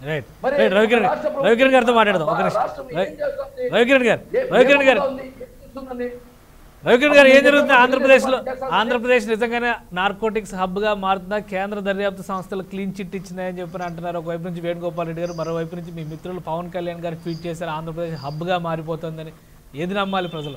Right మరి right Ravikiran రాష్ట్ర ప్రభుత్వం- రవికిరణ్ గారితో మాట్లాడదాం ఒక నిమిషం రాష్ట్రం ఏం రవి- చేస్తుంది? రవికిరణ్ గారు ఏ- రవికిరణ్ గారు ఏమవుతోంది? ఏం చేస్తుందండి? రవికిరణ్ గారు ఏం అప్పుడు జరుగుతుంది ఏం ఆంధ్రప్రదేశ్లో చేస్తారు? ఆంధ్రప్రదేశ్ నిజంగానే నార్కోటిక్స్ హబ్గా మారుతుందా కేంద్ర దర్యాప్తు సంస్థలు క్లీన్ చిట్ ఇచ్చినాయని చెప్పి అంటున్నారు ఒకవైపు నుంచి వేణుగోపాల్ రెడ్డి గారు మరోవైపు నుంచి మీ మిత్రులు పవన్ కళ్యాణ్ గారు ట్వీట్ చేశారు ఆంధ్రప్రదేశ్ హబ్గా మారిపోతుందని ఏది నమ్మాలి ప్రజలు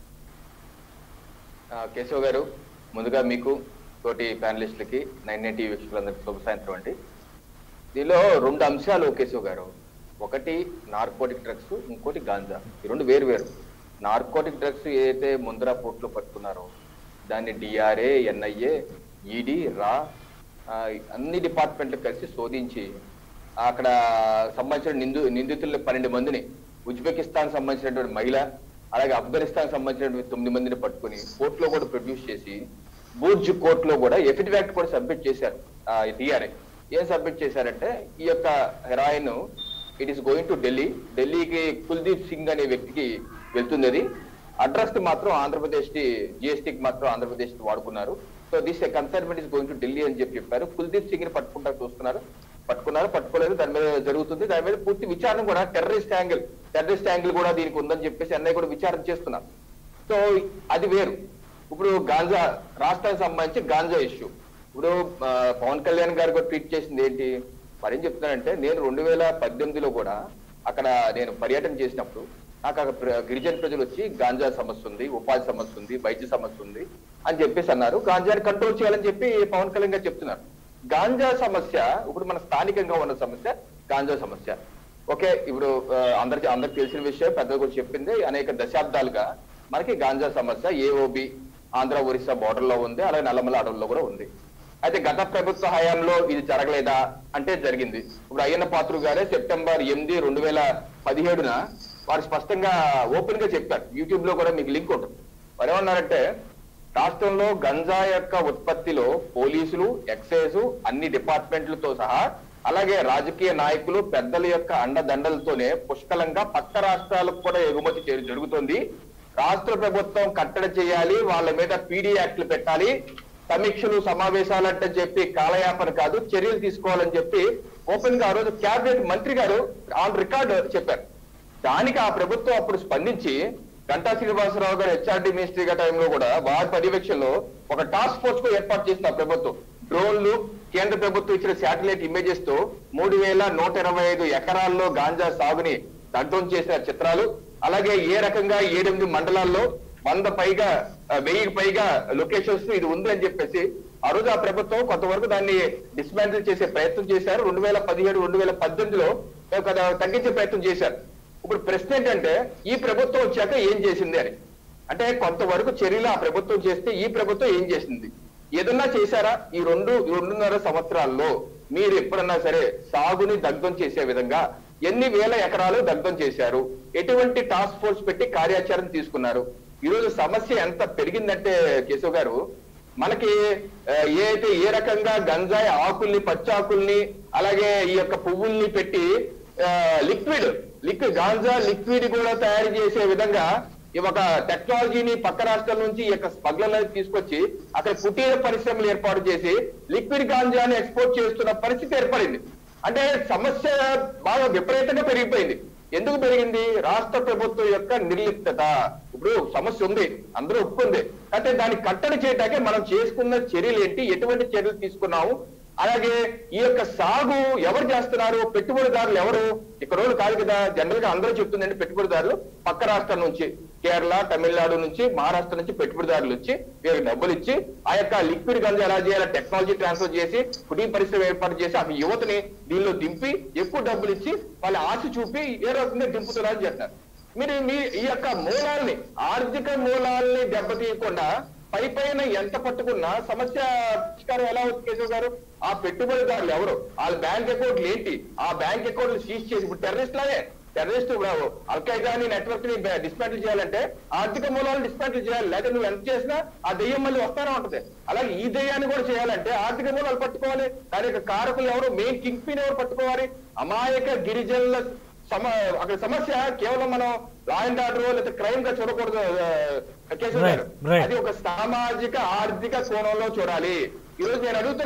ఆ, కేశవ్ గారు ముందుగా మీకు తోటి ప్యానలిస్టులకి నైన్ నైన్ టీవీ వీక్షకులందరికీ శుభ సాయంత్రం అండి దీనిలో రెండు అంశాలు కేశవ్ గారు ఒకటి నార్కోటిక్ డ్రగ్స్ ఇంకోటి గాంజా ఈ రెండు వేరు వేరు నార్కోటిక్ డ్రగ్స్ ఏదైతే ముందర పోర్ట్లో పట్టుకున్నారో దాన్ని డిఆర్ఏ ఎన్ఐఏ ఈడీ రా ఆ, అన్ని డిపార్ట్మెంట్లు కలిసి శోధించి అక్కడ సంబంధించిన నిందు నిందితులు పన్నెండు మందిని ఉజ్బెకిస్తాన్ సంబంధించినటువంటి మహిళ అలాగే ఆఫ్ఘనిస్తాన్ సంబంధించినటువంటి తొమ్మిది మందిని పట్టుకుని కోర్టులో కూడా ప్రొడ్యూస్ చేసి బూర్జ్ కోర్టులో కూడా ఎఫిడవిట్ కూడా సబ్మిట్ చేశారు డిఆర్ఏ ఏం సబ్మిట్ చేశారంటే ఈ యొక్క heroin it is going to Delhi ఢిల్లీకి కుల్దీప్ సింగ్ అనే వ్యక్తికి వెళ్తుంది అది అడ్రస్ కి మాత్రం ఆంధ్రప్రదేశ్ కి జిఎస్టీకి మాత్రం ఆంధ్రప్రదేశ్ కి వాడుకున్నారు so this consignment is going to Delhi అని చెప్పి చెప్పారు కుల్దీప్ సింగ్ ని పట్టుకుంటా చూస్తున్నారు పట్టుకున్నారు పట్టుకోలేదు దాని మీద జరుగుతుంది దాని మీద పూర్తి విచారణ కూడా టెర్రరిస్ట్ యాంగిల్ టెర్రరిస్ట్ యాంగిల్ కూడా దీనికి ఉందని చెప్పేసి అన్నయ్య కూడా విచారణ చేస్తున్నారు సో అది వేరు ఇప్పుడు గాంజా రాష్ట్రానికి సంబంధించి గాంజా ఇష్యూ ఇప్పుడు ఆ, పవన్ కళ్యాణ్ గారు కూడా ట్వీట్ చేసింది ఏంటి మరి ఏం చెప్తున్నానంటే నేను రెండు వేల పద్దెనిమిదిలో కూడా అక్కడ నేను పర్యటన చేసినప్పుడు నాకు అక్కడ ప్ర- గిరిజన ప్రజలు వచ్చి గాంజా సమస్య ఉంది ఉపాధి సమస్య ఉంది వైద్య సమస్య ఉంది అని చెప్పేసి అన్నారు గాంజాని కంట్రోల్ చేయాలని చెప్పి పవన్ కళ్యాణ్ గారు చెప్తున్నారు గాంజా సమస్య ఇప్పుడు మన స్థానికంగా ఉన్న సమస్య గాంజా సమస్య ఓకే ఇప్పుడు ఆ, అందరికి అందరికి తెలిసిన విషయం పెద్దలు కూడా చెప్పింది అనేక దశాబ్దాలుగా మనకి గాంజా సమస్య ఏఓబి ఆంధ్ర ఒరిస్సా బోర్డర్ లో ఉంది అలాగే నల్లమల అడవుల్లో కూడా ఉంది అయితే గత ప్రభుత్వ హయాంలో ఇది జరగలేదా అంటే జరిగింది ఇప్పుడు అయ్యన్న పాత్రు గారే సెప్టెంబర్ ఎనిమిది రెండు వేల పదిహేడున వారు స్పష్టంగా ఓపెన్ గా చెప్పారు యూట్యూబ్ లో కూడా మీకు లింక్ ఉంటుంది వారు ఏమన్నారంటే రాష్ట్రంలో గంజా యొక్క ఉత్పత్తిలో పోలీసులు ఎక్సైజ్ అన్ని డిపార్ట్మెంట్లతో సహా అలాగే రాజకీయ నాయకులు పెద్దల యొక్క అండదండలతోనే పుష్కలంగా పక్క రాష్ట్రాలకు కూడా ఎగుమతి చే- జరుగుతుంది రాష్ట్ర ప్రభుత్వం కట్టడి చేయాలి వాళ్ళ మీద పీడీ యాక్ట్లు పెట్టాలి సమీక్షలు సమావేశాలంటే చెప్పి కాలయాపన కాదు చర్యలు తీసుకోవాలని చెప్పి ఓపెన్ గా ఆ రోజు క్యాబినెట్ మంత్రి గారు ఆన్ రికార్డ్ చెప్పారు దానికి ఆ ప్రభుత్వం అప్పుడు స్పందించి గంటా శ్రీనివాసరావు గారు హెచ్ఆర్డి మినిస్ట్రీ గా టైంలో కూడా వారి పర్యవేక్షణలో ఒక టాస్క్ ఫోర్స్ కు ఏర్పాటు చేసిన ఆ ప్రభుత్వం డ్రోన్లు కేంద్ర ప్రభుత్వం ఇచ్చిన శాటిలైట్ ఇమేజెస్ తో మూడు వేల నూట ఇరవై ఐదు ఎకరాల్లో గాంజా సాగుని దగ్ధం చేసిన చిత్రాలు అలాగే ఏ రకంగా ఏడెనిమిది మండలాల్లో వంద పైగా ఆ, వెయ్యికి పైగా లొకేషన్స్ ఇది ఉంది అని చెప్పేసి ఆ రోజు ఆ ప్రభుత్వం కొంతవరకు దాన్ని డిస్మాంటిల్ చేసే ప్రయత్నం చేశారు రెండు వేల పదిహేడు రెండు వేల పద్దెనిమిదిలో కొంత తగ్గించే ప్రయత్నం చేశారు ఇప్పుడు ప్రశ్న ఏంటంటే ఈ ప్రభుత్వం వచ్చాక ఏం చేసింది అని అంటే కొంతవరకు చర్యలు ఆ ప్రభుత్వం చేస్తే ఈ ప్రభుత్వం ఏం చేసింది ఏదన్నా చేశారా ఈ రెండు రెండున్నర సంవత్సరాల్లో మీరు ఎప్పుడన్నా సరే సాగుని దగ్ధం చేసే విధంగా ఎన్ని వేల ఎకరాలు దగ్ధం చేశారు ఎటువంటి టాస్క్ ఫోర్స్ పెట్టి కార్యాచరణ తీసుకున్నారు ఈ రోజు సమస్య ఎంత పెరిగిందంటే కేశవ్ గారు మనకి ఆ, ఏ అయితే ఏ రకంగా గంజాయి ఆకుల్ని పచ్చాకుల్ని అలాగే ఈ యొక్క పువ్వుల్ని పెట్టి లిక్విడ్ లిక్విడ్ గాంజా లిక్విడ్ కూడా తయారు చేసే విధంగా ఈ ఒక టెక్నాలజీని పక్క రాష్ట్రాల నుంచి ఈ యొక్క స్మగ్లర్లను తీసుకొచ్చి అక్కడ కుటీర పరిశ్రమలు ఏర్పాటు చేసి లిక్విడ్ గాంజాని ఎక్స్పోర్ట్ చేస్తున్న పరిస్థితి ఏర్పడింది అంటే సమస్య బాగా విపరీతంగా పెరిగిపోయింది ఎందుకు పెరిగింది రాష్ట్ర ప్రభుత్వం యొక్క నిర్లిప్తత ఇప్పుడు సమస్య ఉంది అందరూ ఒప్పుకుంది అంటే దాన్ని కట్టడి చేయటానికి మనం చేసుకున్న చర్యలు ఏంటి ఎటువంటి చర్యలు తీసుకున్నాము అలాగే ఈ యొక్క సాగు ఎవరు చేస్తున్నారు పెట్టుబడిదారులు ఎవరు ఇక్కడ రోజు కాదు కదా జనరల్ గా అందరూ చెప్తుందండి పెట్టుబడిదారులు పక్క రాష్ట్రం నుంచి కేరళ తమిళనాడు నుంచి మహారాష్ట్ర నుంచి పెట్టుబడిదారులు వచ్చి వీళ్ళకి డబ్బులు ఇచ్చి ఆ యొక్క లిక్విడ్ గంజా ఎలా చేయాలి టెక్నాలజీ ట్రాన్స్ఫర్ చేసి కుటీర పరిశ్రమ ఏర్పాటు చేసి ఆ యువతని దీనిలో దింపి ఎక్కువ డబ్బులు ఇచ్చి వాళ్ళ ఆశ చూపి ఏ రకంగా దింపుతున్నారని చెప్తారు మీరు మీ ఈ యొక్క మూలాల్ని ఆర్థిక మూలాల్ని దెబ్బతీయకుండా పై పైన ఎంత పట్టుకున్నా సమస్య పరిష్కారం ఎలా అవుతుంది కేశవ్ గారు ఆ పెట్టుబడిదారులు ఎవరు వాళ్ళ బ్యాంక్ అకౌంట్లు ఏంటి ఆ బ్యాంక్ అకౌంట్లు సీజ్ చేసి ఇప్పుడు టెర్రరిస్ట్ లాగే టెర్రరిస్ట్ అల్ఖైదాని నెట్వర్క్ ని డిస్మాంటిల్ చేయాలంటే ఆర్థిక మూలాలు డిస్మాంటిల్ చేయాలి లేదా నువ్వు ఎంత చేసినా ఆ దెయ్యం మళ్ళీ వస్తానే ఉంటది అలాగే ఈ దెయ్యాన్ని కూడా చేయాలంటే ఆర్థిక మూలాలు పట్టుకోవాలి దాని యొక్క కారకులు ఎవరు మెయిన్ కింగ్ పిన్ ఎవరు పట్టుకోవాలి అమాయక గిరిజనుల సమ అక్కడ సమస్య కేవలం మనం లా అండ్ ఆర్డర్ లేదా క్రైమ్ గా చూడకూడదు ఆ, కేశవ్ గారు Right, right. అది ఒక సామాజిక ఆర్థిక కోణంలో చూడాలి ఈ రోజు నేను అడుగుతున్నాను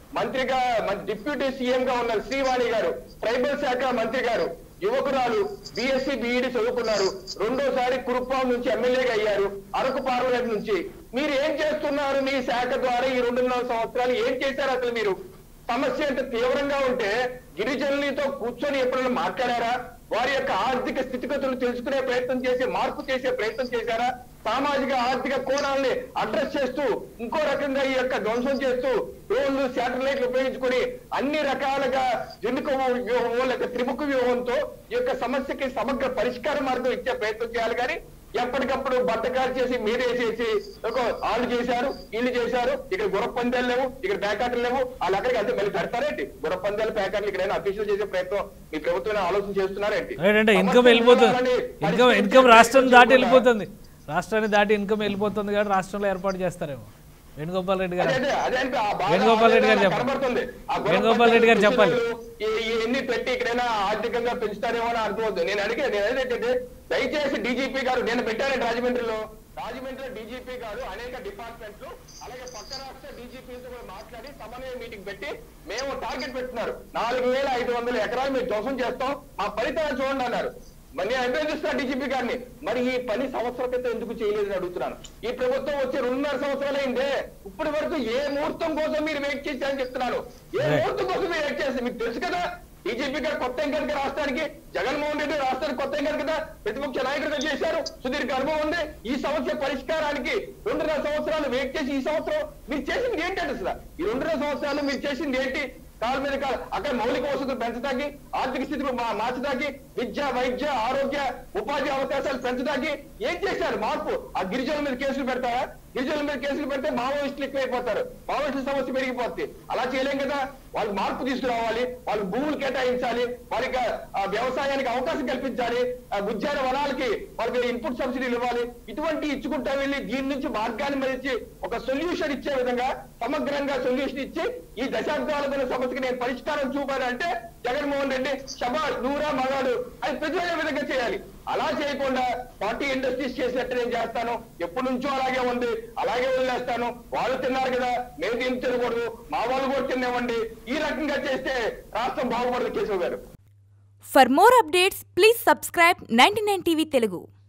మంత్రిగా మన డిప్యూటీ సీఎం గా ఉన్న శ్రీవాణి గారు ట్రైబల్ శాఖ మంత్రి గారు యువకురాలు బిఎస్సి బిఈడి చదువుకున్నారు రెండోసారి కురుపాం నుంచి ఎమ్మెల్యేగా అయ్యారు అరకు పార్లమెంట్ నుంచి మీరు ఏం చేస్తున్నారు మీ శాఖ ద్వారా ఈ రెండున్నర సంవత్సరాలు ఏం చేశారు అసలు మీరు సమస్య ఎంత తీవ్రంగా ఉంటే గిరిజనులతో కూర్చొని ఎప్పుడైనా మాట్లాడారా వారి యొక్క ఆర్థిక స్థితిగతులు తెలుసుకునే ప్రయత్నం చేసి మార్పు చేసే ప్రయత్నం చేశారా సామాజిక ఆర్థిక కోణాలని అడ్రస్ చేస్తూ ఇంకో రకంగా ఈ యొక్క ధ్వంసం చేస్తూ డ్రోన్లు శాటిలైట్లు ఉపయోగించుకొని అన్ని రకాలుగా జనుక వ్యూహం లేక త్రిముఖ వ్యూహంతో ఈ యొక్క సమస్యకి సమగ్ర పరిష్కార మార్గం ఇచ్చే ప్రయత్నం చేయాలి కానీ ఎప్పటికప్పుడు బట్టకాలు చేసి మీరేసేసి ఒక వాళ్ళు చేశారు వీళ్ళు చేశారు ఇక్కడ గుర్ర పందాలు లేవు ఇక్కడ ప్యాకెట్లు లేవు వాళ్ళు అక్కడికి వెళ్తే మళ్ళీ పెడతారేంటి గుర్ర పందాలు ప్యాకెట్లు ఇక్కడ అఫీషియల్ చేసే ప్రయత్నం మీ ప్రభుత్వం ఆలోచన చేస్తున్నారేంటి ఏంటంటే ఇన్కమ్ వెళ్ళిపోతుంది ఇన్కమ్ ఇన్కమ్ రాష్ట్రం దాటి వెళ్ళిపోతుంది రాష్ట్రాన్ని దాటి ఇన్కమ్ వెళ్ళిపోతుంది కాబట్టి రాష్ట్రంలో ఏర్పాటు చేస్తారేమో వేణుగోపాల్ రెడ్డి గారు అదే అదే అదే అంటే ఆ బాధ వేణుగోపాల్ రెడ్డి గారు ఆవేదన చెప్పండి. కనబడుతుంది. ఆ గుర్ర వేణుగోపాల్ రెడ్డి గారు పందాలు చెప్పాలి. ఈ- ఈ ఎన్ని పెట్టి ఇక్కడైనా ఆర్థికంగా పెంచుతారేమో అని అర్థమవుతుంది నేను అడిగే నేను అడిగేటంటే దయచేసి డీజీపీ గారు నేను పెట్టాను రాజమండ్రిలో రాజమండ్రిలో డీజీపీ గారు అనేక డిపార్ట్మెంట్లు అలాగే పక్క రాష్ట్ర డీజీపీలతో కూడా మాట్లాడి సమన్వయ మీటింగ్ పెట్టి మేము టార్గెట్ పెట్టున్నారు నాలుగు వేల ఐదు వందల ఎకరాలు మేము ధ్వంసం చేస్తాం మా ఫలితాలు చూడండి అన్నారు మరి నేను అభినందిస్తున్నా డీజీపీ గారిని మరి ఈ పని సంవత్సరం క్రితం ఎందుకు చేయలేదని అడుగుతున్నాను ఈ ప్రభుత్వం వచ్చి రెండున్నర సంవత్సరాలు అయిందే ఇప్పటి వరకు ఏ ముహూర్తం కోసం మీరు వెయిట్ చేశారని చెప్తున్నాను ఏ Right. ముహూర్తం కోసం మీరు వెయిట్ చేస్తారు మీకు తెలుసు కదా బీజేపీ గారు కొత్త ఏం కనుక రాష్ట్రానికి జగన్మోహన్ రెడ్డి రాష్ట్రానికి కొత్త ఏం కదా ప్రతిపక్ష నాయకుడిగా చేశారు సుదీర్ఘ అనుభవం ఉంది ఈ సమస్య పరిష్కారానికి రెండున్నర సంవత్సరాలు వెయిట్ చేసి ఈ సంవత్సరం మీరు చేసింది ఏంటంటే అసలు ఈ రెండున్నర సంవత్సరాలు మీరు చేసింది ఏంటి కాలు మీద కాలు అక్కడ మౌలిక వసతులు పెంచడానికి ఆర్థిక స్థితిని మా- మార్చడానికి విద్య వైద్య ఆరోగ్య ఉపాధి అవకాశాలు పెంచడానికి ఏం చేశారు మార్పు ఆ గిరిజనుల మీద కేసులు పెడతారా గిరిజనుల మీద కేసులు పెడితే మావోయిస్టులు ఎక్కువైపోతారు మావోయిస్టుల సమస్య పెరిగిపోతుంది అలా చేయలేం కదా వాళ్ళు మార్పు తీసుకురావాలి వాళ్ళు భూములు కేటాయించాలి వారికి ఆ వ్యవసాయానికి అవకాశం కల్పించాలి ఆ ఉద్యాన వనాలకి వాళ్ళకి ఇన్పుట్ సబ్సిడీలు ఇవ్వాలి ఇటువంటి ఇచ్చుకుంటా వెళ్ళి దీని నుంచి మార్గాన్ని మరిచి ఒక సొల్యూషన్ ఇచ్చే విధంగా సమగ్రంగా సొల్యూషన్ ఇచ్చి ఈ దశాబ్దాల సమస్యకి నేను పరిష్కారం చూపానంటే జగన్మోహన్ రెడ్డి శబాష్ నూరా మగాడు అది ప్రతిరోజు విధంగా చేయాలి అలా చేయకుండా పార్టీ ఇండస్ట్రీస్ చేసినట్టు నేను చేస్తాను ఎప్పటి నుంచో అలాగే ఉంది అలాగే వదిలేస్తాను వాళ్ళు తిన్నారు కదా మేము తిని తినకూడదు మా వాళ్ళు కూడా తినేవ్వండి ఈ రకంగా చేస్తే రాష్ట్రం బాగుపడదు కేశవ్ గారు For more updates, please subscribe 99 TV Telugu.